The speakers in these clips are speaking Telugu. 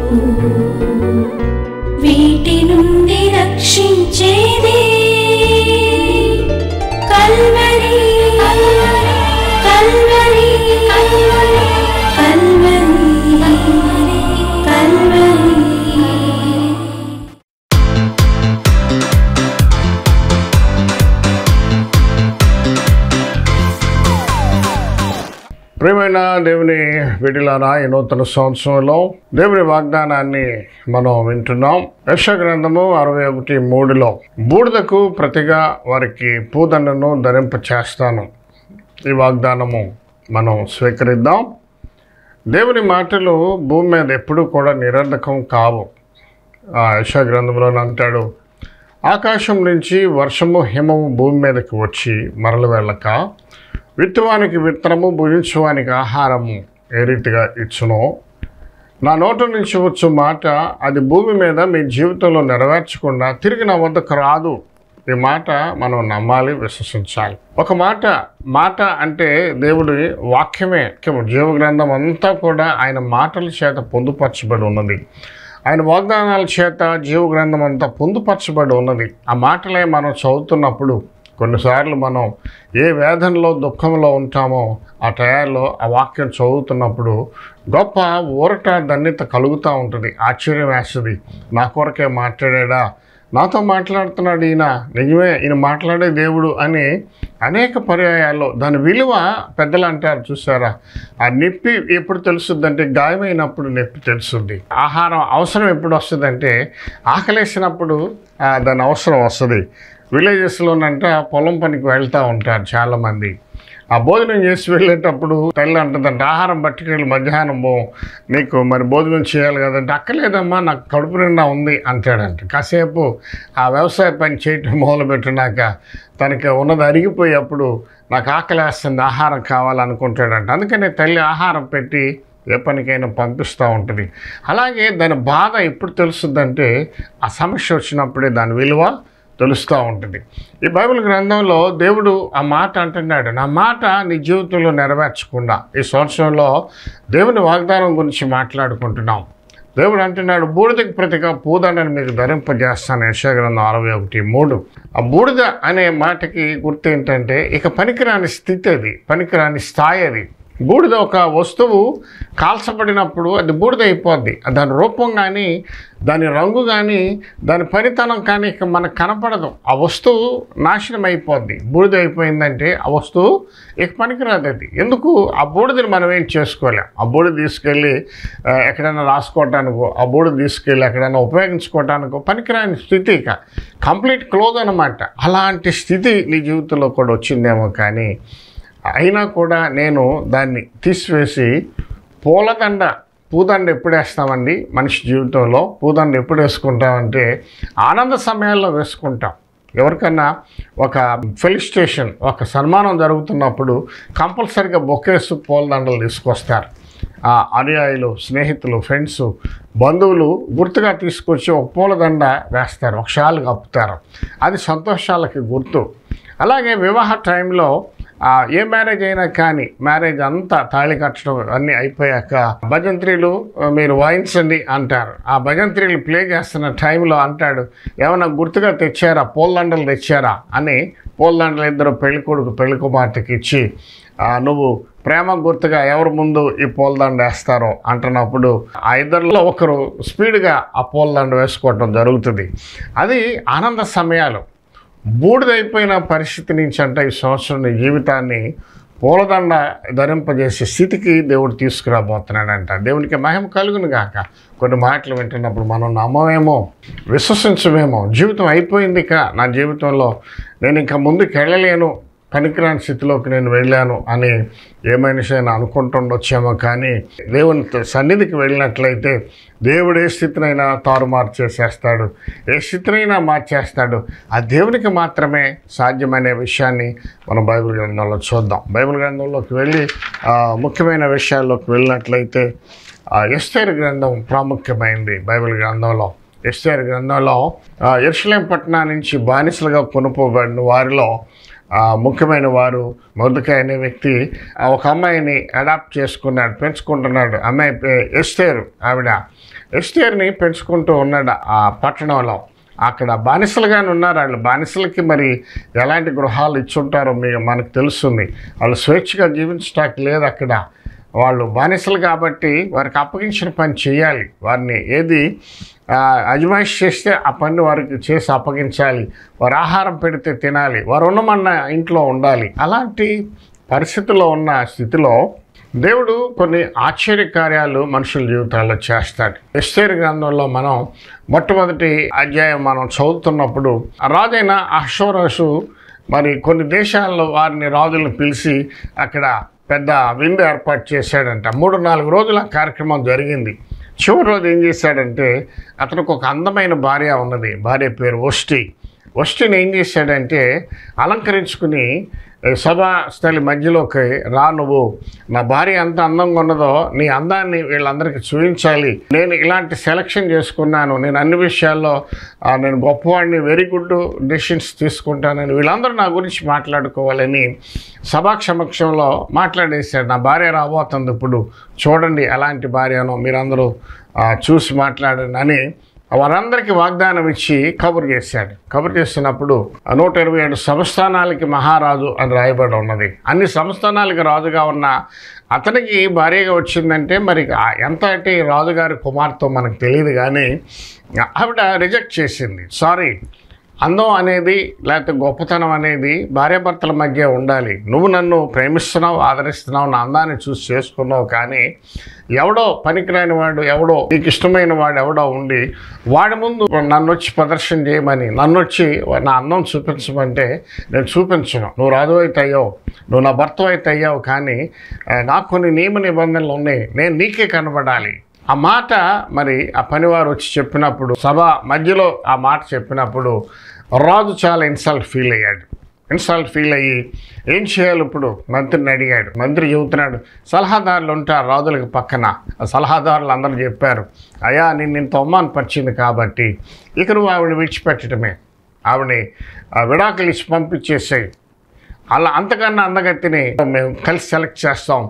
వీటి నుండి రక్షించేది కల్వరి కల్వరి కల్వరి కల్వరి ప్రియమైన దేవుని విడిలారా ఈ నూతన సంవత్సరంలో దేవుని వాగ్దానాన్ని మనం వింటున్నాం యశ గ్రంథము అరవై ఒకటి మూడులో బూడిదకు ప్రతిగా వారికి పూదన్నను ధరింప చేస్తాను ఈ వాగ్దానము మనం స్వీకరిద్దాం దేవుని మాటలు భూమి మీద ఎప్పుడూ కూడా నిరర్ధకం కావు ఆ యశ గ్రంథంలో అంటాడు ఆకాశం నుంచి వర్షము హిమము భూమి మీదకి వచ్చి మరల వెళ్ళక విత్తువానికి విత్తనము భుజించువానికి ఆహారము ఏ రీతిగా ఇచ్చునో నా నోట నుంచి వచ్చు మాట అది భూమి మీద మీ జీవితంలో నెరవేర్చకుండా తిరిగి నా వద్దకు రాదు ఈ మాట మనం నమ్మాలి విశ్వసించాలి ఒక మాట మాట అంటే దేవుడి వాక్యమే ముఖ్యము. జీవగ్రంథం అంతా కూడా ఆయన మాటల చేత పొందుపరచబడి ఉన్నది ఆయన వాగ్దానాల చేత జీవగ్రంథం అంతా పొందుపరచబడి ఉన్నది ఆ మాటలే మనం చదువుతున్నప్పుడు కొన్నిసార్లు మనం ఏ వేదనలో దుఃఖంలో ఉంటామో ఆ టయాల్లో ఆ వాక్యం చదువుతున్నప్పుడు గొప్ప ఊరట ధన్యత కలుగుతూ ఉంటుంది ఆశ్చర్యం వేస్తుంది నా కొరకే మాట్లాడాడా నాతో మాట్లాడుతున్నాడు ఈయన నిజమే ఈయన మాట్లాడే దేవుడు అని అనేక పర్యాయాల్లో దాని విలువ పెద్దలు అంటారు చూసారా ఆ నొప్పి ఎప్పుడు తెలుస్తుందంటే గాయమైనప్పుడు నొప్పి తెలుస్తుంది ఆహారం అవసరం ఎప్పుడు వస్తుందంటే ఆకలేసినప్పుడు ఆ, దాని అవసరం వస్తుంది విలేజెస్లోనంట పొలం పనికి వెళ్తూ ఉంటారు చాలామంది ఆ భోజనం చేసి వెళ్ళేటప్పుడు తల్లి అంటుందంట ఆహారం పట్టుకెళ్ళి మధ్యాహ్నం పో నీకు మరి భోజనం చేయాలి కదంటే అక్కలేదమ్మా నాకు కడుపు నిండా ఉంది అంటాడంట కాసేపు ఆ వ్యవసాయ పని చేయటం మొదలుపెట్టినాక తనకి ఉన్నది అరిగిపోయేప్పుడు నాకు ఆకలేస్తుంది ఆహారం కావాలనుకుంటాడంట అందుకని తల్లి ఆహారం పెట్టి ఏ పనికైనా పంపిస్తూ ఉంటుంది అలాగే దాని బాధ ఎప్పుడు తెలుస్తుందంటే ఆ సమస్య వచ్చినప్పుడే దాని విలువ తెలుస్తూ ఉంటుంది ఈ బైబిల్ గ్రంథంలో దేవుడు ఆ మాట అంటున్నాడు నా మాట నీ జీవితంలో నెరవేర్చకుండా ఈ సంవత్సరంలో దేవుని వాగ్దానం గురించి మాట్లాడుకుంటున్నాం దేవుడు అంటున్నాడు బూడిదకి ప్రతిగా పూదండని మీకు ధరింపజేస్తాను యశాగ్రంథం అరవై ఒకటి మూడు ఆ బూడిద అనే మాటకి గుర్తు ఏంటంటే ఇక పనికిరాని స్థితి అది పనికిరాని స్థాయి అది బూడిద ఒక వస్తువు కాల్చబడినప్పుడు అది బూడిద అయిపోద్ది దాని రూపం కానీ దాని రంగు కానీ దాని పనితనం కానీ ఇక మనకు కనపడదు ఆ వస్తువు నాశనం అయిపోద్ది బూడిద అయిపోయిందంటే ఆ వస్తువు ఇక పనికిరాదు అది ఎందుకు ఆ బూడిదని మనం ఏం చేసుకోలేం ఆ బూడిద తీసుకెళ్ళి ఆ, ఎక్కడైనా రాసుకోవటానికో ఆ బూడిద తీసుకెళ్ళి ఎక్కడైనా ఉపయోగించుకోవటానికో పనికిరాని స్థితి ఇక కంప్లీట్ క్లోజ్ అనమాట అలాంటి స్థితి నీ జీవితంలో కూడా వచ్చిందేమో కానీ అయినా కూడా నేను దాన్ని తీసివేసి పూలదండ పూదండ ఎప్పుడు వేస్తామండి మనిషి జీవితంలో పూదండ ఎప్పుడు వేసుకుంటామంటే ఆనంద సమయాల్లో వేసుకుంటాం ఎవరికన్నా ఒక ఫెలిస్టేషన్ ఒక సన్మానం జరుగుతున్నప్పుడు కంపల్సరిగా బొకేసు పూలదండలు తీసుకొస్తారు ఆ అనుయాయులు స్నేహితులు ఫ్రెండ్స్ బంధువులు గుర్తుగా తీసుకొచ్చి ఒక పూలదండ వేస్తారు ఒక షాలు కప్పుతారు అది సంతోషాలకి గుర్తు అలాగే వివాహ టైంలో ఆ, ఏ మ్యారేజ్ అయినా కానీ మ్యారేజ్ అంతా తాళి కట్టడం అన్నీ అయిపోయాక భజంత్రీలు ఆ, మీరు వాయించండి అంటారు ఆ భజంత్రీలు ప్లే చేస్తున్న టైంలో అంటాడు ఏమైనా గుర్తుగా తెచ్చారా పూలదండలు తెచ్చారా అని పూలదండలు ఇద్దరు పెళ్లి కొడుకు పెళ్లి కుమార్తెకి ఇచ్చి ఆ, నువ్వు ప్రేమ గుర్తుగా ఎవరు ముందు ఈ పూలదండ వేస్తారో అంటున్నప్పుడు ఆ ఇద్దరిలో ఒకరు స్పీడ్గా ఆ పూలదండ వేసుకోవటం జరుగుతుంది అది ఆనంద సమయాలు బూడిదైపోయిన పరిస్థితి నుంచి అంటే ఈ సంవత్సరం నీ జీవితాన్ని పూలదండ ధరింపజేసే స్థితికి దేవుడు తీసుకురాబోతున్నాడంట దేవునికి మహిమ కలుగును గాక కొన్ని మాటలు వింటున్నప్పుడు మనం నమ్మమేమో విశ్వసించమేమో జీవితం అయిపోయింది ఇక నా జీవితంలో నేను ఇంకా ముందుకు వెళ్ళలేను పనికిరాని స్థితిలోకి నేను వెళ్ళాను అని ఏ మనిషి అయినా అనుకుంటుండొచ్చేమో కానీ దేవుని సన్నిధికి వెళ్ళినట్లయితే దేవుడు ఏ స్థితినైనా తారుమారు చేసేస్తాడు ఏ స్థితినైనా మార్చేస్తాడు ఆ దేవునికి మాత్రమే సాధ్యమనే విషయాన్ని మనం బైబిల్ గ్రంథంలో చూద్దాం బైబిల్ గ్రంథంలోకి వెళ్ళి ఆ, ముఖ్యమైన విషయాల్లోకి వెళ్ళినట్లయితే ఆ, ఎస్తేరు గ్రంథం ప్రాముఖ్యమైంది బైబిల్ గ్రంథంలో ఎస్తేరు గ్రంథంలో ఎర్షలేం పట్టణం నుంచి బానిసలుగా కొనుక్కోబడిన వారిలో ఆ, ముఖ్యమైన వారు మొదకాయ అనే వ్యక్తి ఆ, ఒక అమ్మాయిని అడాప్ట్ చేసుకున్నాడు పెంచుకుంటున్నాడు అమ్మాయి పే- ఎస్తేరు ఆవిడ ఎస్టేర్ని పెంచుకుంటూ ఉన్నాడు ఆ పట్టణంలో అక్కడ బానిసలుగానే ఉన్నారు వాళ్ళు బానిసలకి మరి ఎలాంటి గృహాలు ఇచ్చుంటారో మీ మనకు తెలుస్తుంది వాళ్ళు స్వేచ్ఛగా జీవించటానికి లేదు అక్కడ వాళ్ళు బానిసలు కాబట్టి వారికి అప్పగించిన పని చేయాలి వారిని ఏది ఆ, అజమాయిష్ చేస్తే ఆ పని వారికి చేసి అప్పగించాలి వారు ఆహారం పెడితే తినాలి వారు ఉన్నమన్న ఇంట్లో ఉండాలి అలాంటి పరిస్థితుల్లో ఉన్న స్థితిలో దేవుడు కొన్ని ఆశ్చర్య కార్యాలు మనుషుల జీవితాల్లో చేస్తాడు ఎస్తేరు గ్రంథంలో మనం మొట్టమొదటి అధ్యాయం మనం చదువుతున్నప్పుడు ఆ రాజైన అహ్షోరసు మరి కొన్ని దేశాల్లో వారిని రాజులను పిలిచి అక్కడ పెద్ద విందు ఏర్పాటు చేశాడంట మూడు నాలుగు రోజుల కార్యక్రమం జరిగింది చివరి రోజు ఏం చేశాడంటే అతనికి ఒక అందమైన భార్య ఉన్నది భార్య పేరు వష్టి వష్టిని ఏం చేశాడంటే అలంకరించుకుని ఏ, సభా స్థలి మధ్యలోకి రా నువ్వు నా భార్య ఎంత అందంగా ఉన్నదో నీ అందాన్ని వీళ్ళందరికీ చూపించాలి నేను ఇలాంటి సెలక్షన్ చేసుకున్నాను నేను అన్ని విషయాల్లో ఆ, నేను గొప్పవాడిని వెరీ గుడ్ డెసిషన్స్ తీసుకుంటానని వీళ్ళందరూ నా గురించి మాట్లాడుకోవాలని సభా సమక్షంలో మాట్లాడేశాడు నా భార్య రాబోతుంది ఇప్పుడు చూడండి ఎలాంటి భార్యనో మీరందరూ ఆ, చూసి మాట్లాడండి అని వారందరికీ వాగ్దానం ఇచ్చి కబురు చేశాడు కబురు చేసినప్పుడు ఆ నూట ఇరవై ఏడు సంస్థానాలకి మహారాజు అని రాయబడి ఉన్నది అన్ని సంస్థానాలకి రాజుగా ఉన్న అతనికి భార్యగా వచ్చిందంటే మరి ఆ ఎంత అంటే ఈ రాజుగారి కుమార్తె మనకు తెలియదు కానీ ఆవిడ రిజెక్ట్ చేసింది సారీ అందం అనేది లేకపోతే గొప్పతనం అనేది భార్యాభర్తల మధ్య ఉండాలి నువ్వు నన్ను ప్రేమిస్తున్నావు ఆదరిస్తున్నావు నా అందాన్ని చూసి చేసుకున్నావు కానీ ఎవడో పనికిరాని వాడు ఎవడో నీకు ఇష్టమైన వాడు ఎవడో ఉండి వాడి ముందు నన్ను వచ్చి ప్రదర్శన చేయమని నన్ను వచ్చి నా అందం చూపించమంటే నేను చూపించను నువ్వు రాజు అయితే అయ్యావు నువ్వు నా భర్త అయితే అయ్యావు కానీ ఆ, నాకు కొన్ని నియమ నిబంధనలు ఉన్నాయి నేను నీకే కనబడాలి ఆ మాట మరి ఆ పనివారు వచ్చి చెప్పినప్పుడు సభ మధ్యలో ఆ మాట చెప్పినప్పుడు రాజు చాలా ఇన్సల్ట్ ఫీల్ అయ్యాడు ఇన్సల్ట్ ఫీల్ అయ్యి ఏం చేయాలి ఇప్పుడు మంత్రిని అడిగాడు మంత్రి చెబుతున్నాడు సలహాదారులు ఉంటారు రాజులకు పక్కన ఆ సలహాదారులు అందరూ చెప్పారు అయ్యా నేను ఇంత అవమానపరిచింది కాబట్టి ఇక నువ్వు ఆవిడ విడిచిపెట్టడమే ఆవిడని ఆ విడాకులు ఇచ్చి పంపించేసాయి అలా అంతకన్నా అందగత్తిని మేము కలిసి సెలెక్ట్ చేస్తాం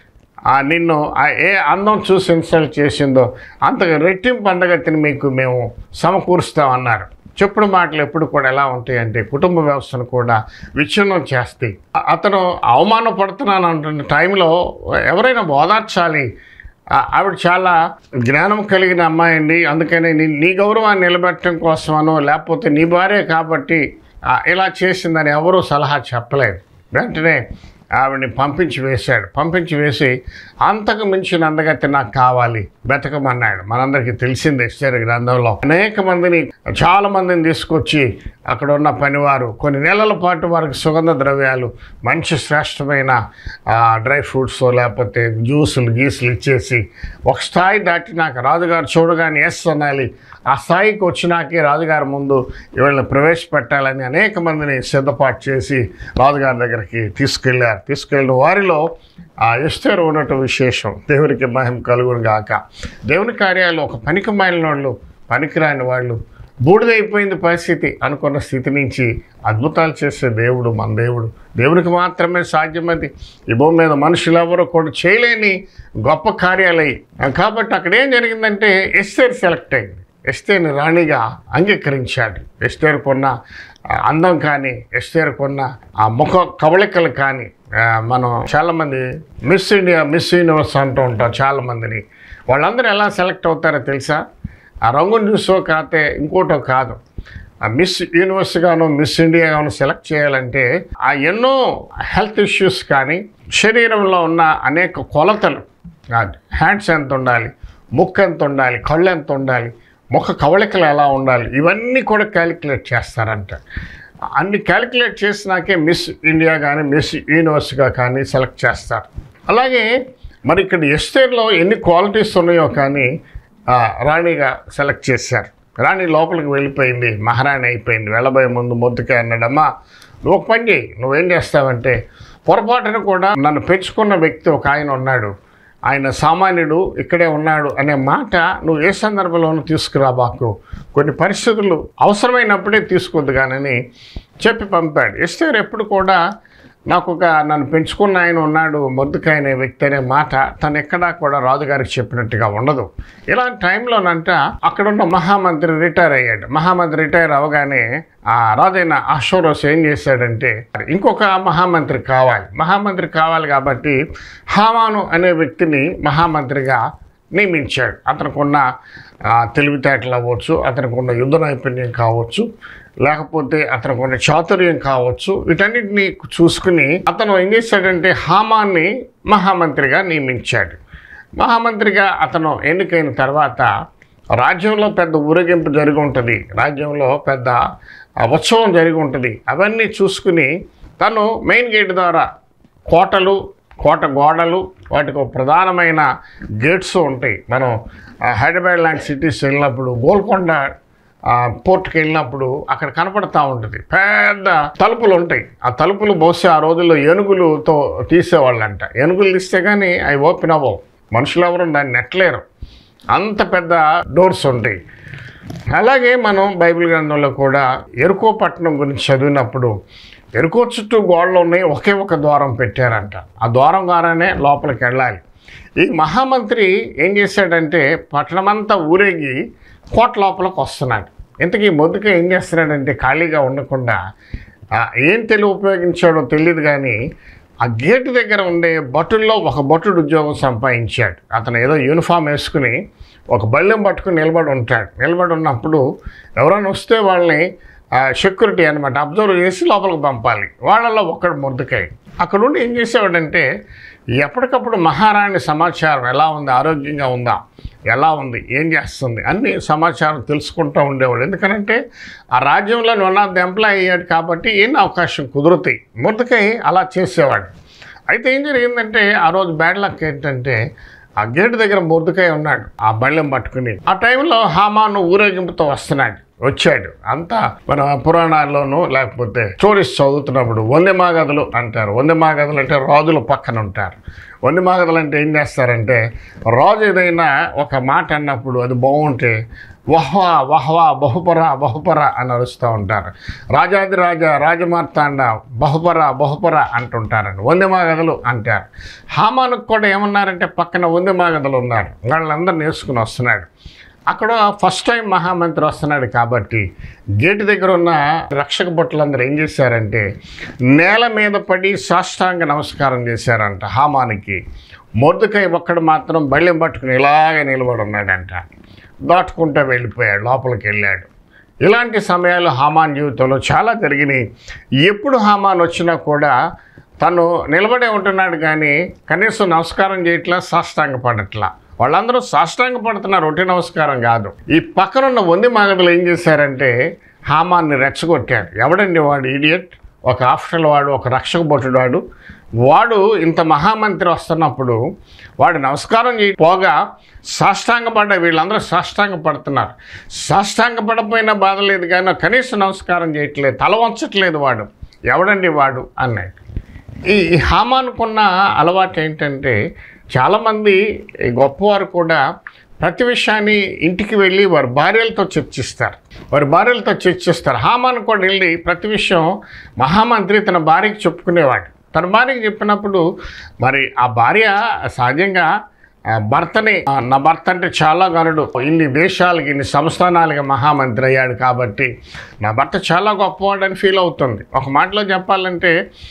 ఆ నిన్ను ఆ ఏ అందం చూసి ఇన్సల్ట్ చేసిందో అంతగా రెట్టింపు అందగత్తిని మీకు మేము సమకూరుస్తాం అన్నారు చెప్పుడు మాటలు ఎప్పుడు కూడా ఎలా ఉంటాయంటే కుటుంబ వ్యవస్థను కూడా విచ్ఛిన్నం చేస్తాయి అ- అతను అవమానపడుతున్నాను అంటున్న టైంలో ఎవరైనా ఓదార్చాలి ఆ- ఆవిడ చాలా జ్ఞానం కలిగిన అమ్మాయి అండి అందుకని నీ నీ గౌరవాన్ని నిలబెట్టడం కోసమనో లేకపోతే నీ భార్య కాబట్టి ఆ, ఇలా చేసిందని ఎవరూ సలహా చెప్పలేదు వెంటనే ఆవిడని పంపించి వేశాడు పంపించి వేసి అంతకు మించిన అందగత్తి నాకు కావాలి బతకమన్నాడు మనందరికీ తెలిసింది ఎస్టర్ గ్రంథంలో అనేక మందిని చాలా మందిని తీసుకొచ్చి అక్కడ ఉన్న పనివారు కొన్ని నెలల పాటు వారికి సుగంధ ద్రవ్యాలు మంచి శ్రేష్టమైన ఆ, డ్రై ఫ్రూట్స్ లేకపోతే జ్యూసులు గీసులు ఇచ్చేసి ఒక స్థాయి దాటి నాకు రాజుగారు చూడగానే ఎస్ అనాలి ఆ స్థాయికి వచ్చినాకే రాజుగారి ముందు వీళ్ళని ప్రవేశపెట్టాలని అనేక మందిని సిద్ధపాటు చేసి రాజుగారి దగ్గరికి తీసుకెళ్ళారు తీసుకెళ్ళిన వారిలో ఆ ఎస్టర్ ఉండటం విశేషం దేవునికి మహిమ కలుగును గాక దేవుని కార్యాలు ఒక పనికి మాలిన వాళ్ళు పనికిరాని వాళ్ళు బూడిదైపోయింది పరిస్థితి అనుకున్న స్థితి నుంచి అద్భుతాలు చేసే దేవుడు మన దేవుడు దేవునికి మాత్రమే సాధ్యమది ఈ భూమి మీద మనుషులు ఎవరు కూడా చేయలేని గొప్ప కార్యాలయ్యి కాబట్టి అక్కడ ఏం జరిగిందంటే ఎస్టేర్ సెలెక్ట్ అయింది ఎస్టేర్ని రాణిగా అంగీకరించాడు ఎస్టేర్కున్న ఆ, అందం కానీ ఎస్టేర్కున్న ఆ ముఖ కవళికలు కానీ ఆ, మనం చాలామంది మిస్ ఇండియా మిస్ యూనివర్స్ అంటూ ఉంటాం చాలామందిని వాళ్ళందరూ ఎలా సెలెక్ట్ అవుతారో తెలుసా ఆ రంగు న్యూసో కాతే ఇంకోటో కాదు ఆ మిస్ యూనివర్స్ గాను మిస్ ఇండియా గాను సెలెక్ట్ చేయాలంటే ఆ ఎన్నో హెల్త్ ఇష్యూస్ కానీ శరీరంలో ఉన్న అనేక కొలతలు హ్యాండ్స్ ఎంత ఉండాలి ముక్కు ఎంత ఉండాలి కళ్ళు ఎంత ఉండాలి ముఖ కవళికలు ఎలా ఉండాలి ఇవన్నీ కూడా క్యాలిక్యులేట్ చేస్తారంట అన్ని క్యాలిక్యులేట్ చేసినాకే మిస్ ఇండియా కానీ మిస్ యూనివర్స్గా కానీ సెలెక్ట్ చేస్తారు అలాగే మరి ఇక్కడ ఎస్టేట్లో ఎన్ని క్వాలిటీస్ ఉన్నాయో కానీ ఆ, రాణిగా సెలెక్ట్ చేశారు రాణి లోపలికి వెళ్ళిపోయింది మహారాణి అయిపోయింది వెళ్ళబోయే ముందు మొద్దుకే అన్నాడమ్మా నువ్వు ఒక పని చేయి నువ్వేం చేస్తావంటే పొరపాటున కూడా నన్ను పెంచుకున్న వ్యక్తి ఒక ఆయన ఉన్నాడు ఆయన సామాన్యుడు ఇక్కడే ఉన్నాడు అనే మాట నువ్వు ఏ సందర్భంలోనూ తీసుకురా బాకు కొన్ని పరిస్థితులు అవసరమైనప్పుడే తీసుకొద్దు కానని చెప్పి పంపాడు ఎస్టర్ ఎప్పుడు కూడా నాకు ఒక నన్ను పెంచుకున్న ఆయన ఉన్నాడు మొద్దుకాయ అనే వ్యక్తి అనే మాట తను ఎక్కడా కూడా రాజుగారికి చెప్పినట్టుగా ఉండదు ఇలాంటి టైంలోనంట అక్కడున్న మహామంత్రి రిటైర్ అయ్యాడు మహామంత్రి రిటైర్ అవగానే ఆ రాజైన అశ్వరోస్ ఏం చేశాడంటే ఇంకొక మహామంత్రి కావాలి మహామంత్రి కావాలి కాబట్టి హామాను అనే వ్యక్తిని మహామంత్రిగా నియమించాడు అతనికి ఉన్న ఆ, తెలివితేటలు అవ్వచ్చు అతనికి ఉన్న యుద్ధ నైపుణ్యం కావచ్చు లేకపోతే అతనికి ఉన్న చాతుర్యం కావచ్చు వీటన్నిటిని చూసుకుని అతను ఏం చేశాడంటే హామాన్ని మహామంత్రిగా నియమించాడు మహామంత్రిగా అతను ఎన్నికైన తర్వాత రాజ్యంలో పెద్ద ఊరేగింపు జరిగి ఉంటుంది రాజ్యంలో పెద్ద ఆ, ఉత్సవం జరిగి ఉంటుంది అవన్నీ చూసుకుని తను మెయిన్ గేట్ ద్వారా కోటలు కోట గోడలు వాటికి ఒక ప్రధానమైన గేట్స్ ఉంటాయి మనం ఆ, హైదరాబాద్ లాంటి సిటీస్ వెళ్ళినప్పుడు గోల్కొండ ఆ, పోర్ట్కి వెళ్ళినప్పుడు అక్కడ కనపడతా ఉంటుంది పెద్ద తలుపులు ఉంటాయి ఆ తలుపులు బహుశా ఆ రోజుల్లో ఏనుగులతో తీసేవాళ్ళంట ఏనుగులు తీస్తే కానీ అవి ఓపెన్ అవ్వవు మనుషులు ఎవరు దాన్ని నెట్టలేరు అంత పెద్ద డోర్స్ ఉంటాయి అలాగే మనం బైబిల్ గ్రంథంలో కూడా ఎరుకో పట్టణం గురించి చదివినప్పుడు ఎరుకో చుట్టూ గోడలు ఉన్నాయి ఒకే ఒక ద్వారం పెట్టారంట ఆ ద్వారం ద్వారానే లోపలికి వెళ్ళాలి ఈ మహామంత్రి ఏం చేశాడంటే పట్టణమంతా ఊరేగి కోట లోపలికి వస్తున్నాడు ఇంతకీ మొదటిగా ఏం చేస్తున్నాడంటే ఖాళీగా ఉండకుండా ఆ, ఏం తెలివి ఉపయోగించాడో తెలియదు కానీ ఆ గేటు దగ్గర ఉండే భటుల్లో ఒక భటుడు ఉద్యోగం సంపాదించాడు అతను ఏదో యూనిఫామ్ వేసుకుని ఒక బళ్ళెం పట్టుకుని నిలబడి ఉంటాడు నిలబడి ఉన్నప్పుడు ఎవరైనా వస్తే వాళ్ళని సెక్యూరిటీ అనమాట అబ్జర్వ్ చేసి లోపలికి పంపాలి వాళ్ళల్లో ఒక్కడు ముద్దుకాయ అక్కడ ఉండి ఏం చేసేవాడంటే ఎప్పటికప్పుడు మహారాణి సమాచారం ఎలా ఉంది ఆరోగ్యంగా ఉందా ఎలా ఉంది ఏం చేస్తుంది అన్ని సమాచారం తెలుసుకుంటూ ఉండేవాడు ఎందుకంటే ఆ రాజ్యంలో వన్ ఆఫ్ ది ఎంప్లాయ్ అయ్యాడు కాబట్టి ఎన్ని అవకాశం కుదురుతాయి ముద్దకై అలా చేసేవాడు అయితే ఏం జరిగిందంటే ఆ రోజు బ్యాడ్ లక్ ఏంటంటే ఆ గేటు దగ్గర ముద్దుకాయ ఉన్నాడు ఆ బళ్ళెం పట్టుకుని ఆ టైంలో హామాను ఊరేగింపుతో వస్తున్నాడు వచ్చాడు అంతా మన పురాణాల్లోనూ లేకపోతే స్టోరీస్ చదువుతున్నప్పుడు వందె మాగదులు అంటారు వందె మాగదులు అంటే రాజుల పక్కన ఉంటారు వందె మాగదులు అంటే ఏం చేస్తారంటే రాజు ఏదైనా ఒక మాట అన్నప్పుడు అది బాగుంటే వహ్వా వహ్వా బహుపర బహుపర అని అరుస్తూ ఉంటారు రాజాది రాజా రాజమార్తాండ బహుపర బహుపర అంటుంటారండి వందెమాగదలు అంటారు హామానుకు కూడా ఏమన్నారంటే పక్కన వందెమాగదలు ఉన్నారు వాళ్ళందరూ నేర్చుకుని వస్తున్నాడు అక్కడ ఫస్ట్ టైం మహామంత్రి వస్తున్నాడు కాబట్టి గేటు దగ్గర ఉన్న రక్షక భటులందరూ ఏం చేశారంటే నేల మీద పడి సాష్టాంగ నమస్కారం చేశారంట హామానికి మొద్దుకాయ ఒక్కడు మాత్రం బళ్ళెం పట్టుకుని ఇలాగే నిలబడి ఉన్నాడంట దాటుకుంటూ వెళ్ళిపోయాడు లోపలికి వెళ్ళాడు ఇలాంటి సమయాలు హామాన్ జీవితంలో చాలా జరిగినాయి ఎప్పుడు హామాన్ వచ్చినా కూడా తను నిలబడే ఉంటున్నాడు కానీ కనీసం నమస్కారం చేయట్లా సాష్టాంగ పడట్లా వాళ్ళందరూ సాష్టాంగ పడుతున్నారు ఒట్టి నమస్కారం కాదు ఈ పక్కనున్న వంది మాగదులు ఏం చేశారంటే హామాన్ని రెచ్చగొట్టాడు ఎవడండి వాడు ఈడియట్ ఒక ఆఫ్టర్ వాడు ఒక రక్షక భటుడు వాడు వాడు ఇంత మహామంత్రి వస్తున్నప్పుడు వాడు నమస్కారం చేయ పోగా సాష్టాంగపడ్డ వీళ్ళందరూ సాష్టాంగ పడుతున్నారు సాష్టాంగ పడపోయినా బాధ లేదు కానీ కనీసం నమస్కారం చేయట్లేదు తల వంచట్లేదు వాడు ఎవడండి వాడు అన్నాడు ఈ ఈ హామానుకున్న అలవాటు ఏంటంటే చాలామంది ఈ గొప్పవారు కూడా ప్రతి విషయాన్ని ఇంటికి వెళ్ళి వారి భార్యలతో చర్చిస్తారు వారి భార్యలతో చర్చిస్తారు హామాను కూడా వెళ్ళి ప్రతి విషయం మహామంత్రి తన భార్యకి చెప్పుకునేవాడు తన భార్యకి చెప్పినప్పుడు మరి ఆ భార్య సహజంగా ఆ భర్తని ఆ, నా భర్త అంటే చాలా గనుడు ఇన్ని దేశాలకి ఇన్ని సంస్థానాలకి మహామంత్రి అయ్యాడు కాబట్టి నా భర్త చాలా గొప్పవాడని ఫీల్ అవుతుంది ఒక మాటలో చెప్పాలంటే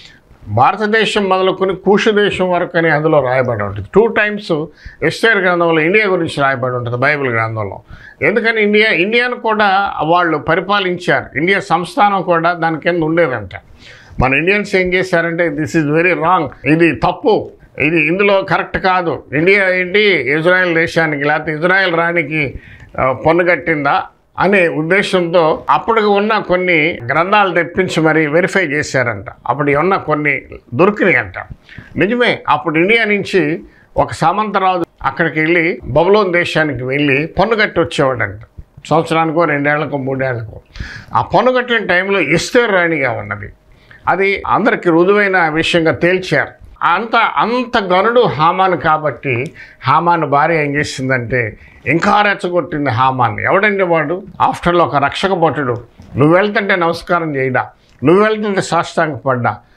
భారతదేశం మొదలుకొని కూషు దేశం వరకు అని అందులో రాయబడి ఉంటుంది టూ టైమ్స్ ఎస్టైర్ గ్రంథంలో ఇండియా గురించి రాయబడి ఉంటుంది బైబిల్ గ్రంథంలో ఎందుకని ఇండియా ఇండియాను కూడా వాళ్ళు పరిపాలించారు ఇండియా సంస్థానం కూడా దాని కింద ఉండేదంట మన ఇండియన్స్ ఏం చేశారంటే దిస్ ఈజ్ వెరీ రాంగ్ ఇది తప్పు ఇది ఇందులో కరెక్ట్ కాదు ఇండియా ఏంటి ఇజ్రాయెల్ దేశానికి లేకపోతే ఇజ్రాయెల్ రాణికి ఆ, పన్ను కట్టిందా అనే ఉద్దేశంతో అప్పటికి ఉన్న కొన్ని గ్రంథాలు తెప్పించి మరి వెరిఫై చేశారంట అప్పుడు ఉన్న కొన్ని దొరికినాయి అంట నిజమే అప్పుడు ఇండియా నుంచి ఒక సామంతరాజు అక్కడికి వెళ్ళి బబులోన్ దేశానికి వెళ్ళి పన్ను కట్టి వచ్చేవాడంట సంవత్సరానికో రెండేళ్లకో మూడేళ్లకో ఆ పన్ను కట్టిన టైంలో ఇస్తేర్ రాణిగా ఉన్నది అది అందరికి రుజువైన విషయంగా తేల్చారు అంత అంత గనుడు హామాను కాబట్టి హామాను భార్య ఏం చేసిందంటే ఇంకా రెచ్చగొట్టింది హామాన్ని ఎవడండి వాడు ఆఫ్టర్లో ఒక రక్షక భటుడు నువ్వు వెళ్తుంటే నమస్కారం చేయడా నువ్వు వెళ్తుంటే సాష్టాంగ పడ్డా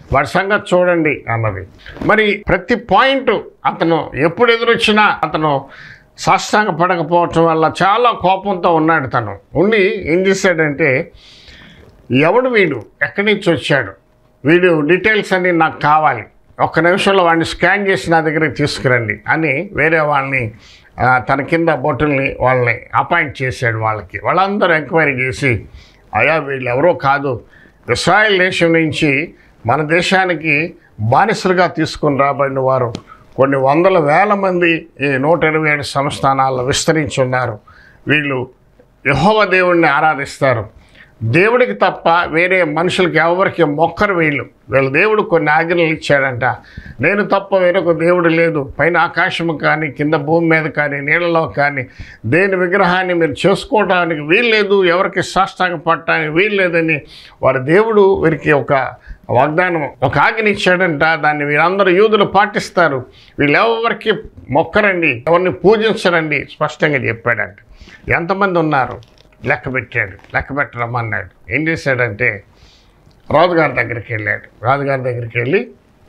వాడి సంగతి చూడండి అన్నది మరి ప్రతి పాయింట్ అతను ఎప్పుడు ఎదురొచ్చినా అతను సాష్టాంగ పడకపోవటం వల్ల చాలా కోపంతో ఉన్నాడు తను ఉండి ఏం చేశాడంటే ఎవడు వీడు ఎక్కడి నుంచి వచ్చాడు వీడు డీటెయిల్స్ అన్నీ నాకు కావాలి ఒక్క నిమిషంలో వాడిని స్కాన్ చేసి నా దగ్గరికి తీసుకురండి అని వేరే వాళ్ళని ఆ, తన కింద బొట్టుల్ని వాళ్ళని అపాయింట్ చేశాడు వాళ్ళకి వాళ్ళందరూ ఎంక్వైరీ చేసి అయ్యా వీళ్ళు ఎవరో కాదు ఇస్రాయల్ దేశం నుంచి మన దేశానికి బానిసలుగా తీసుకుని రాబడిన వారు కొన్ని వందల వేల మంది ఈ నూట ఇరవై ఏడు సంస్థానాల్లో విస్తరించి ఉన్నారు వీళ్ళు యహోవ దేవుణ్ణి ఆరాధిస్తారు దేవుడికి తప్ప వేరే మనుషులకి ఎవరికి మొక్కరు వీళ్ళు వీళ్ళ దేవుడు కొన్ని ఆజ్ఞలు ఇచ్చాడంట నేను తప్ప వేరొక దేవుడు లేదు పైన ఆకాశము కానీ కింద భూమి మీద కానీ నీళ్ళలో కానీ దేని విగ్రహాన్ని మీరు చేసుకోవడానికి వీల్లేదు ఎవరికి సాష్టాంగ పట్టడానికి వీల్లేదని వారి దేవుడు వీరికి ఒక వాగ్దానం ఒక ఆజ్ఞ ఇచ్చాడంట దాన్ని వీరందరూ యూదులు పాటిస్తారు వీళ్ళెవరికి మొక్కరండి ఎవరిని పూజించరండి స్పష్టంగా చెప్పాడంట ఎంతమంది ఉన్నారు లెక్క పెట్టాడు లెక్క పెట్టరమ్మన్నాడు ఏం చేశాడంటే రాజుగారి దగ్గరికి వెళ్ళాడు రాజుగారి దగ్గరికి వెళ్ళి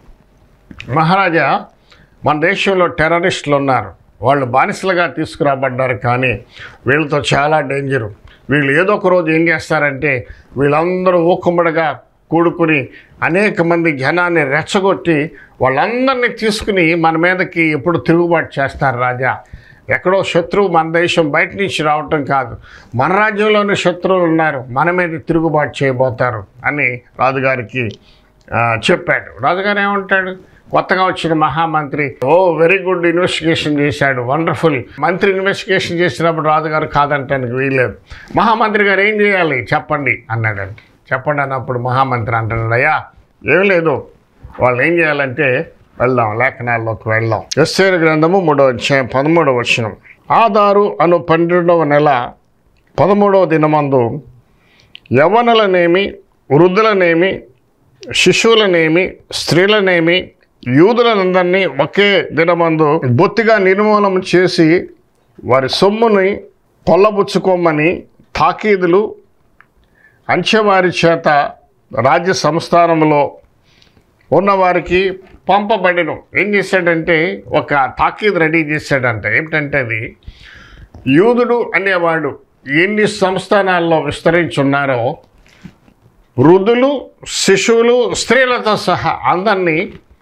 మహారాజా మన దేశంలో టెర్రరిస్టులు ఉన్నారు వాళ్ళు బానిసలుగా తీసుకురాబడ్డారు కానీ వీళ్ళతో చాలా డేంజరు వీళ్ళు ఏదో ఒక రోజు ఏం చేస్తారంటే వీళ్ళందరూ ఊకుమ్మడిగా కూడుకుని అనేక మంది జనాన్ని రెచ్చగొట్టి వాళ్ళందరినీ తీసుకుని మన మీదకి ఎప్పుడు తిరుగుబాటు చేస్తారు రాజా ఎక్కడో శత్రువు మన దేశం బయట నుంచి రావటం కాదు మన రాజ్యంలోనే శత్రువులు ఉన్నారు మన మీద తిరుగుబాటు చేయబోతారు అని రాజుగారికి ఆ, చెప్పాడు రాజుగారు ఏమంటాడు కొత్తగా వచ్చిన మహామంత్రి ఓ వెరీ గుడ్ ఇన్వెస్టిగేషన్ చేశాడు వండర్ఫుల్ మంత్రి ఇన్వెస్టిగేషన్ చేసినప్పుడు రాజుగారు కాదంటానికి వీల్లేదు మహామంత్రి గారు ఏం చేయాలి చెప్పండి అన్నాడంట చెప్పండి అన్నప్పుడు మహామంత్రి అంటున్నాడు అయ్యా ఏం లేదు వాళ్ళు ఏం చేయాలంటే వెళ్దాం లేఖనాల్లోకి వెళ్దాం ఎస్ఏర్ గ్రంథము మూడవ అధ్యాయం పదమూడవ వచనం ఆధారు అను పన్నెండవ నెల పదమూడవ దినమందు యవనులనేమి వృద్ధులనేమి శిశువులనేమి స్త్రీలనేమి యూదులందరినీ ఒకే దినమందు బొత్తిగా నిర్మూలన చేసి వారి సొమ్ముని కొల్లబుచ్చుకోమని తాకీదులు అంచెవారి చేత రాజ్య సంస్థానంలో ఉన్నవారికి పంపబడిను ఏం చేశాడంటే ఒక తాకీదు రెడీ చేశాడంట ఏమిటంటే అది యూదుడు అనేవాడు ఎన్ని సంస్థానాల్లో విస్తరించున్నారో వృద్ధులు శిశువులు స్త్రీలతో సహా అందరినీ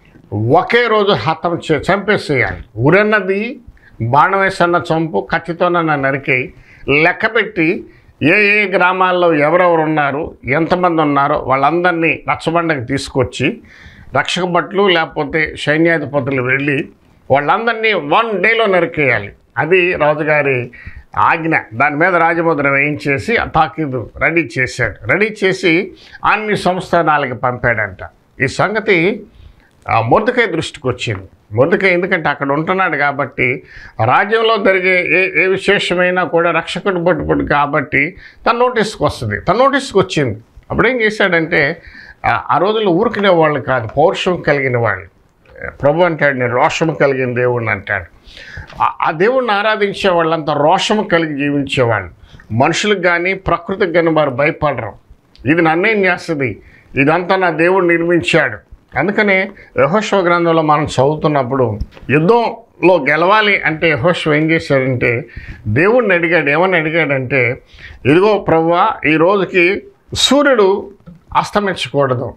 ఒకే రోజు హతం చే చంపేసేయాలి ఊరన్నది బాణం వేసన్న చంపు కత్తితోనన్న నరికి లెక్కపెట్టి ఏ ఏ గ్రామాల్లో ఎవరెవరు ఉన్నారు ఎంతమంది ఉన్నారో వాళ్ళందరినీ రచ్చబండకి తీసుకొచ్చి రక్షక భట్లు లేకపోతే సైన్యాధిపతులు వెళ్ళి వాళ్ళందరినీ వన్ డేలో నరికేయాలి అది రాజుగారి ఆజ్ఞ దాని మీద రాజముద్ర వేయించేసి ఆ తాకీదు రెడీ చేశాడు రెడీ చేసి అన్ని సంస్థానాలకి పంపాడంట ఈ సంగతి మొద్దుకాయ దృష్టికి వచ్చింది మొద్దుకాయ ఎందుకంటే అక్కడ ఉంటున్నాడు కాబట్టి రాజ్యంలో జరిగే ఏ ఏ విశేషమైనా కూడా రక్షకుడు పట్టుబడి కాబట్టి తన నోటీస్కి వస్తుంది తన నోటీస్కి వచ్చింది అప్పుడు ఏం చేశాడంటే ఆ- ఆ రోజుల్లో ఊరికినే వాళ్ళు కాదు పౌరుషం కలిగిన వాళ్ళు ప్రభు అంటాడు నేను రోషము కలిగిన దేవుడిని అంటాడు ఆ- ఆ దేవుణ్ణి ఆరాధించే వాళ్ళంతా రోషము కలిగి జీవించేవాళ్ళు మనుషులకు కానీ ప్రకృతికి కానీ వారు భయపడరు ఇది నన్నేం చేస్తుంది ఇదంతా నా దేవుడు నిర్మించాడు అందుకనే యహోశ్వ గ్రంథంలో మనం చదువుతున్నప్పుడు యుద్ధంలో గెలవాలి అంటే యహోశ్వ ఏం చేశాడంటే దేవుణ్ణి అడిగాడు ఏమని అడిగాడంటే ఇదిగో ప్రభువా ఈ రోజుకి సూర్యుడు అస్తమించకూడదు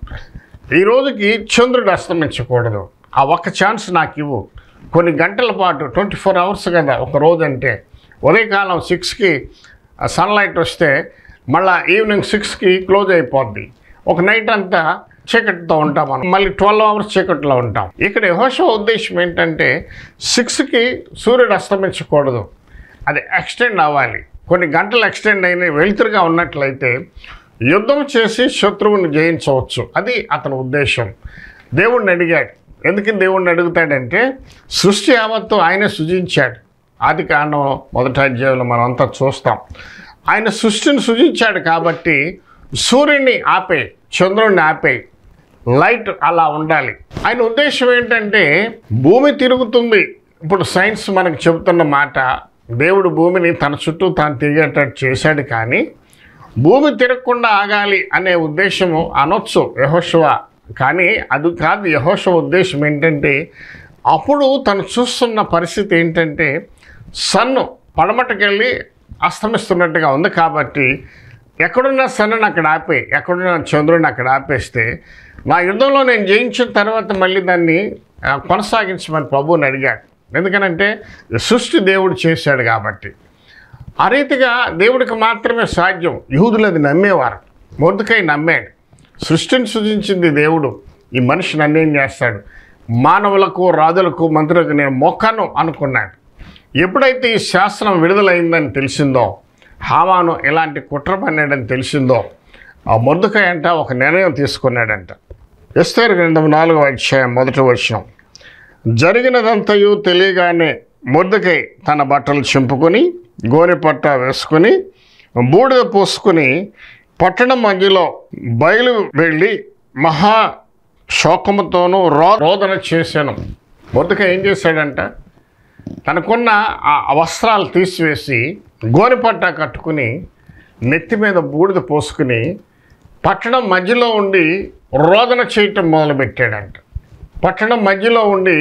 ఈ రోజుకి చంద్రుడు అస్తమించకూడదు ఆ ఒక్క ఛాన్స్ నాకు ఇవ్వు కొన్ని గంటల పాటు ట్వంటీ ఫోర్ అవర్స్ కదా ఒక రోజు అంటే ఉదయకాలం సిక్స్కి సన్లైట్ వస్తే మళ్ళీ ఈవినింగ్ సిక్స్కి క్లోజ్ అయిపోద్ది ఒక నైట్ అంతా చీకటితో ఉంటాం మనం మళ్ళీ ట్వెల్వ్ అవర్స్ చీకటిలో ఉంటాం ఇక్కడ యెహోషువ ఉద్దేశం ఏంటంటే సిక్స్కి సూర్యుడు అస్తమించకూడదు అది ఎక్స్టెండ్ అవ్వాలి కొన్ని గంటలు ఎక్స్టెండ్ అయిన వెలుతురుగా ఉన్నట్లయితే యుద్ధం చేసి శత్రువుని జయించవచ్చు అది అతని ఉద్దేశం దేవుణ్ణి అడిగాడు ఎందుకు దేవుణ్ణి అడుగుతాడంటే సృష్టి యావత్తు ఆయన సృజించాడు ఆది కాండం మొదటి అధ్యాయంలో మనం అంతా చూస్తాం ఆయన సృష్టిని సృజించాడు కాబట్టి సూర్యుడిని ఆపే చంద్రుడిని ఆపే లైట్ అలా ఉండాలి ఆయన ఉద్దేశం ఏంటంటే భూమి తిరుగుతుంది ఇప్పుడు సైన్స్ మనకు చెబుతున్న మాట దేవుడు భూమిని తన చుట్టూ తాను తిరిగేటట్టు చేశాడు కానీ భూమి తిరగకుండా ఆగాలి అనే ఉద్దేశము అనొచ్చు యహోశివ కానీ అది కాదు యహోష ఉద్దేశం ఏంటంటే అప్పుడు తను చూస్తున్న పరిస్థితి ఏంటంటే సన్ను పడమటకెళ్ళి అస్తమిస్తున్నట్టుగా ఉంది కాబట్టి ఎక్కడున్న సన్నని అక్కడ ఆపే ఎక్కడున్న చంద్రుడిని అక్కడ ఆపేస్తే నా యుద్ధంలో నేను జయించిన తర్వాత మళ్ళీ దాన్ని ఆ, కొనసాగించమని ప్రభువుని అడిగాడు ఎందుకనంటే సృష్టి దేవుడు చేశాడు కాబట్టి ఆ రీతిగా దేవుడికి మాత్రమే సాధ్యం యూదులు అది నమ్మేవారు మొదకై నమ్మాడు సృష్టిని సృజించింది దేవుడు ఈ మనిషి నన్నేం చేస్తాడు మానవులకు రాజులకు మంత్రులకు నేను మొక్కను అనుకున్నాడు ఎప్పుడైతే ఈ శాస్త్రం విడుదలైందని తెలిసిందో హామాను ఇలాంటి కుట్ర పన్నాడని తెలిసిందో ఆ మొద్దుకాయ అంట ఒక నిర్ణయం తీసుకున్నాడంట ఎస్తేరు గ్రంథం నాలుగవ అధ్యాయం మొదటి వచ్చినాం జరిగినదంతయు తెలియగానే ముద్దకై తన బట్టలు చింపుకొని గోనె పట్ట వేసుకుని బూడిద పోసుకుని పట్టణం మధ్యలో బయలు వెళ్ళి మహా శోకముతోనూ రో రోదన చేశాను ముద్దక ఏం చేశాడంట తనకున్న ఆ వస్త్రాలు తీసివేసి గోనెపట్ట కట్టుకుని నెత్తి మీద బూడిద పోసుకుని పట్టణం మధ్యలో ఉండి రోదన చేయటం మొదలుపెట్టాడంట పట్టణం మధ్యలో ఉండి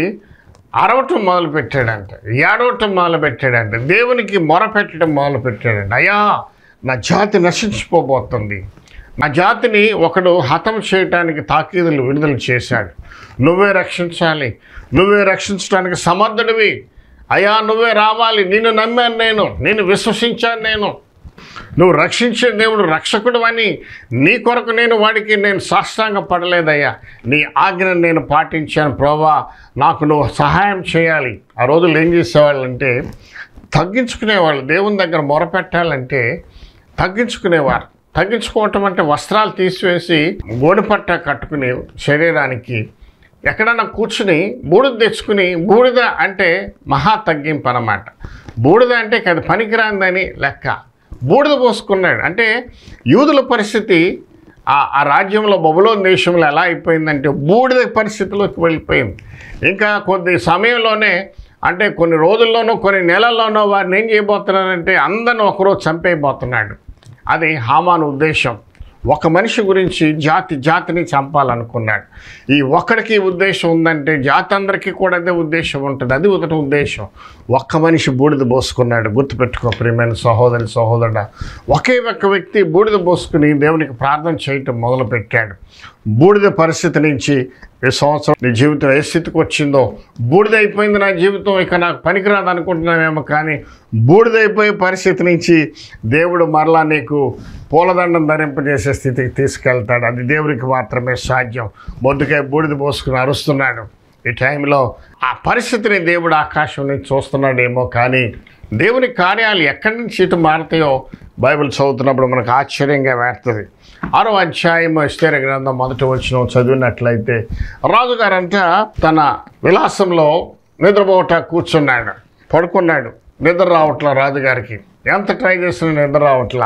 అరవటం మొదలు పెట్టాడంట ఏడవటం మొదలు పెట్టాడంట దేవునికి మొర పెట్టడం మొదలు పెట్టాడంట అయ్యా నా జాతి నశించిపోబోతుంది నా జాతిని ఒకడు హతం చేయటానికి తాకీదులు విడుదల చేశాడు నువ్వే రక్షించాలి నువ్వే రక్షించడానికి సమర్థుడివి అయ్యా నువ్వే రావాలి నిన్ను నమ్మాను నేను నిన్ను విశ్వసించాను నేను నువ్వు రక్షించే దేవుడు రక్షకుడు అని నీ కొరకు నేను వాడికి నేను సాష్టాంగ పడలేదయ్యా నీ ఆజ్ఞను నేను పాటించాను ప్రోవా నాకు నువ్వు సహాయం చేయాలి ఆ రోజులు ఏం చేసేవాళ్ళంటే తగ్గించుకునేవాళ్ళు దేవుని దగ్గర మొరపెట్టాలంటే తగ్గించుకునేవారు తగ్గించుకోవటం అంటే వస్త్రాలు తీసివేసి గోడిపట్ట కట్టుకుని శరీరానికి ఎక్కడన్నా కూర్చుని బూడిద తెచ్చుకుని బూడిద అంటే మహా తగ్గింపు అన్నమాట బూడిద అంటే అది పనికిరాందని లెక్క బూడిద పోసుకున్నాడు అంటే యూదుల పరిస్థితి ఆ ఆ రాజ్యంలో బబులోన్ దేశంలో ఎలా అయిపోయిందంటే బూడిద పరిస్థితిలోకి వెళ్ళిపోయింది ఇంకా కొద్ది సమయంలోనే అంటే కొన్ని రోజుల్లోనో కొన్ని నెలల్లోనో వారిని ఏం చేయబోతున్నారంటే అందరిని ఒకరోజు చంపేయబోతున్నాడు అది హామాను ఉద్దేశం ఒక మనిషి గురించి జాతి జాతిని చంపాలనుకున్నాడు ఈ ఒక్కడికి ఉద్దేశం ఉందంటే జాతి అందరికీ కూడా అదే ఉద్దేశం ఉంటుంది అది ఒకటి ఉద్దేశం ఒక్క మనిషి బూడిద పోసుకున్నాడు గుర్తుపెట్టుకో ప్రియమైన సహోదరి సహోదరుడ ఒకే ఒక్క వ్యక్తి బూడిద పోసుకుని దేవునికి ప్రార్థన చేయటం మొదలుపెట్టాడు బూడిద పరిస్థితి నుంచి ఈ సంవత్సరం నీ జీవితం ఏ స్థితికి వచ్చిందో బూడిద అయిపోయింది నా జీవితం ఇక నాకు పనికిరాదు అనుకుంటున్నామేమో కానీ బూడిదైపోయే పరిస్థితి నుంచి దేవుడు మరలా నీకు పూలదండం ధరింపజేసే స్థితికి తీసుకెళ్తాడు అది దేవునికి మాత్రమే సాధ్యం మొద్దుకాయ బూడిద పోసుకుని అరుస్తున్నాడు ఈ టైంలో ఆ పరిస్థితిని దేవుడు ఆకాశం నుంచి చూస్తున్నాడేమో కానీ దేవుని కార్యాలు ఎక్కడి నుంచి ఇటు మారుతాయో బైబిల్ చదువుతున్నప్పుడు మనకు ఆశ్చర్యంగా వేస్తుంది ఆరో అధ్యాయం ఇస్తేర గ్రంథం మొదటి వచ్చిన చదివినట్లయితే రాజుగారంట తన విలాసంలో నిద్రపోవట కూర్చున్నాడు పడుకున్నాడు నిద్ర రావట్లా రాజుగారికి ఎంత ట్రై చేసినా నిద్ర రావట్లా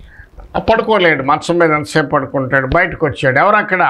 పడుకోలేడు మంచం మీద ఎంతసేపు పడుకుంటాడు బయటకు వచ్చాడు ఎవరు అక్కడ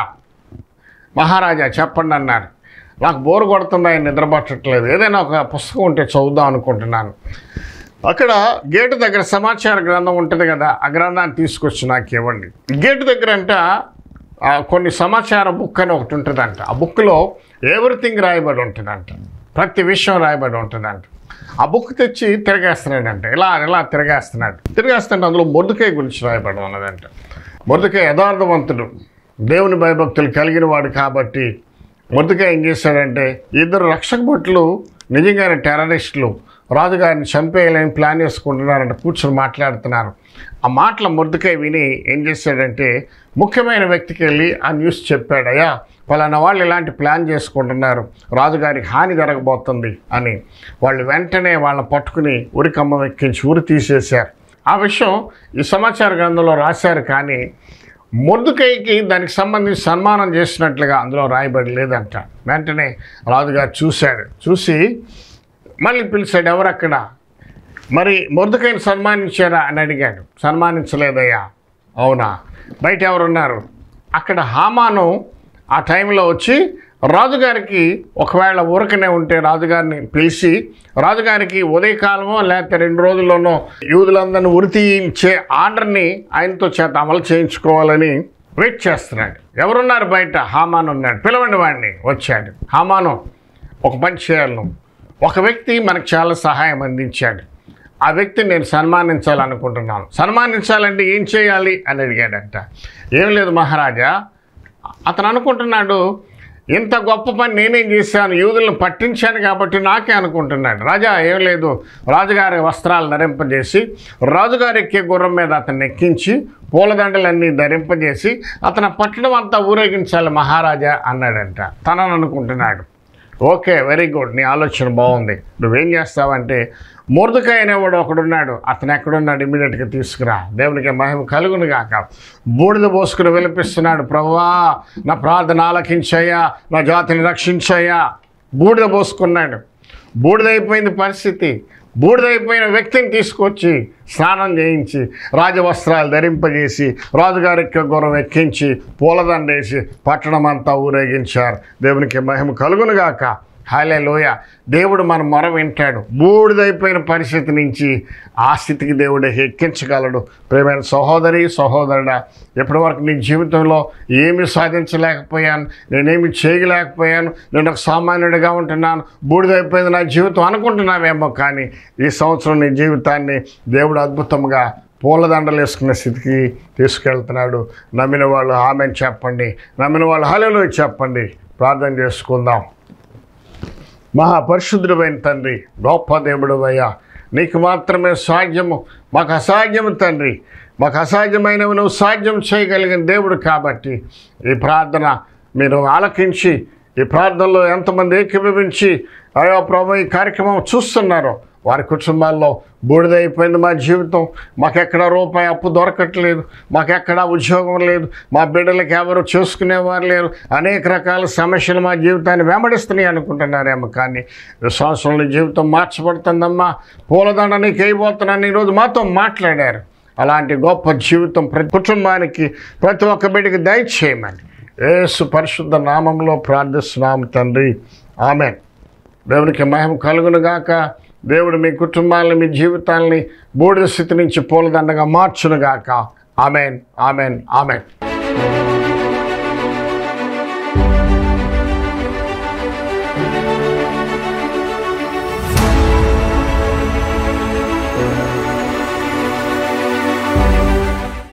మహారాజా చెప్పండి అన్నారు నాకు బోరు కొడుతుంది ఆయన నిద్ర పట్టట్లేదు ఏదైనా ఒక పుస్తకం ఉంటే చదువుదాం అనుకుంటున్నాను అక్కడ గేటు దగ్గర సమాచార గ్రంథం ఉంటుంది కదా ఆ గ్రంథాన్ని తీసుకొచ్చి నాకు ఇవ్వండి గేటు దగ్గర అంట ఆ, కొన్ని సమాచార బుక్ అని ఒకటి ఉంటుందంట ఆ బుక్లో ఎవ్రీథింగ్ రాయబడి ఉంటుందంట ప్రతి విషయం రాయబడి ఉంటుందంట ఆ బుక్ తెచ్చి తిరగేస్తున్నాడంట ఇలా ఇలా తిరగేస్తున్నాడు తిరగేస్తుంటే అందులో మొద్దుకాయ గురించి రాయబడి ఉన్నదంట మొద్దుకాయ యథార్థవంతుడు దేవుని భయభక్తులు కలిగిన వాడు కాబట్టి మొద్దుకాయ ఏం చేశాడంటే ఇద్దరు రక్షక భటులు నిజంగానే టెర్రరిస్టులు రాజుగారిని చంపేయాలని ప్లాన్ చేసుకుంటున్నారంట కూర్చొని మాట్లాడుతున్నారు ఆ మాటల మొద్దుకాయ విని ఏం చేశాడంటే ముఖ్యమైన వ్యక్తికి వెళ్ళి ఆ న్యూస్ చెప్పాడు అయ్యా పలానా వాళ్ళు ఇలాంటి ప్లాన్ చేసుకుంటున్నారు రాజుగారికి హాని జరగబోతుంది అని వాళ్ళు వెంటనే వాళ్ళని పట్టుకుని ఉరికమ్మ ఎక్కించి ఉరి తీసేశారు ఆ విషయం ఈ సమాచార గ్రంథంలో రాశారు కానీ మొద్దుకైకి దానికి సంబంధించి సన్మానం చేసినట్లుగా అందులో రాయబడి లేదంట వెంటనే రాజుగారు చూశాడు చూసి మళ్ళీ పిలిచాడు ఎవరు అక్కడ మరి మొద్దుకైని సన్మానించారా అని అడిగాడు సన్మానించలేదయ్యా అవునా బయట ఎవరున్నారు అక్కడ హామాను ఆ టైంలో వచ్చి రాజుగారికి ఒకవేళ ఊరకనే ఉంటే రాజుగారిని పిలిచి రాజుగారికి ఉదయకాలమో లేకపోతే రెండు రోజుల్లోనో యూదులందరినీ ఉరి తీయించే ఆర్డర్ని ఆయనతో చేత అమలు చేయించుకోవాలని వెయిట్ చేస్తున్నాడు ఎవరున్నారు బయట హామాన్ ఉన్నాడు పిలవండి వాడిని వచ్చాడు హామాను ఒక పని చేయాలి నువ్వు ఒక వ్యక్తి మనకు చాలా సహాయం అందించాడు ఆ వ్యక్తిని నేను సన్మానించాలనుకుంటున్నాను సన్మానించాలంటే ఏం చేయాలి అని అడిగాడంట ఏం లేదు మహారాజా అతను అనుకుంటున్నాడు ఇంత గొప్ప పని నేనేం చేశాను యూదులను పట్టించాను కాబట్టి నాకే అనుకుంటున్నాడు రాజా ఏం లేదు రాజుగారి వస్త్రాలు ధరింపజేసి రాజుగారి ఎక్కే గుర్రం మీద అతన్ని ఎక్కించి పూలదండలన్నీ ధరింపజేసి అతని పట్టణం అంతా ఊరేగించాలి మహారాజా అన్నాడంట తనని అనుకుంటున్నాడు ఓకే వెరీ గుడ్ నీ ఆలోచన బాగుంది నువ్వేం చేస్తావంటే మురదకాయ అనేవాడు ఒకడున్నాడు అతను ఎక్కడున్నాడు ఇమీడియట్గా తీసుకురా దేవునికి మహిమ కలుగును గాక బూడిద పోసుకుని విలపిస్తున్నాడు ప్రభువా నా ప్రార్థన ఆలకించయ్యా నా జాతిని రక్షించయ్యా బూడిద పోసుకున్నాడు బూడిదైపోయింది పరిస్థితి బూడిదైపోయిన వ్యక్తిని తీసుకొచ్చి స్నానం చేయించి రాజవస్త్రాలు ధరింపజేసి రాజుగారికి గుర్రం ఎక్కించి పూలదండేసి పట్టణం అంతా ఊరేగించారు దేవునికి మహిమ కలుగునుగాక హాలే లోయ దేవుడు మన మొర వింటాడు బూడిదైపోయిన పరిస్థితి నుంచి ఆ స్థితికి దేవుడు ఎక్కించగలడు ప్రేమైన సహోదరి సహోదరుడా ఎప్పటి వరకు నీ జీవితంలో ఏమి సాధించలేకపోయాను నేనేమి చేయలేకపోయాను నేను ఒక సామాన్యుడిగా ఉంటున్నాను బూడిదైపోయింది నా జీవితం అనుకుంటున్నావేమో కానీ ఈ సంవత్సరం నీ జీవితాన్ని దేవుడు అద్భుతంగా పూలదండలు వేసుకునే స్థితికి తీసుకెళ్తున్నాడు నమ్మిన వాళ్ళు ఆమెను చెప్పండి నమ్మిన వాళ్ళు హలో చెప్పండి ప్రార్థన చేసుకుందాం మహాపరిశుద్ధుడైన తండ్రి గొప్ప దేవుడు అయ్యా నీకు మాత్రమే సాధ్యము మాకు అసాధ్యము తండ్రి మాకు అసాధ్యమైనవి నువ్వు సాధ్యం చేయగలిగిన దేవుడు కాబట్టి ఈ ప్రార్థన మీరు ఆలకించి ఈ ప్రార్థనలో ఎంతమంది ఏకీభవించి అయ్యో ప్రభు ఈ కార్యక్రమం చూస్తున్నారో వారి కుటుంబాల్లో బూడిదైపోయింది మా జీవితం మాకెక్కడ రూపాయి అప్పు దొరకట్లేదు మాకెక్కడ ఉద్యోగం లేదు మా బిడ్డలకి ఎవరు చూసుకునేవారు లేరు అనేక రకాల సమస్యలు మా జీవితాన్ని వెంబడిస్తున్నాయి అనుకుంటున్నారేమో కానీ విశ్వాసంలో జీవితం మార్చబడుతుందమ్మా పూలదండ నీకు వేయబోతున్నాను ఈరోజు మాతో మాట్లాడారు అలాంటి గొప్ప జీవితం ప్రతి కుటుంబానికి ప్రతి ఒక్క బిడ్డకి దయచేయమని యేసు పరిశుద్ధ నామంలో ప్రార్థిస్తున్నాము తండ్రి ఆమెన్ దేవునికి మహిమ కలుగునుగాక దేవుడు మీ కుటుంబాలని మీ జీవితాలని బూడిద స్థితి నుంచి పూలదండగా మార్చునుగాక ఆమెన్ ఆమెన్ ఆమెన్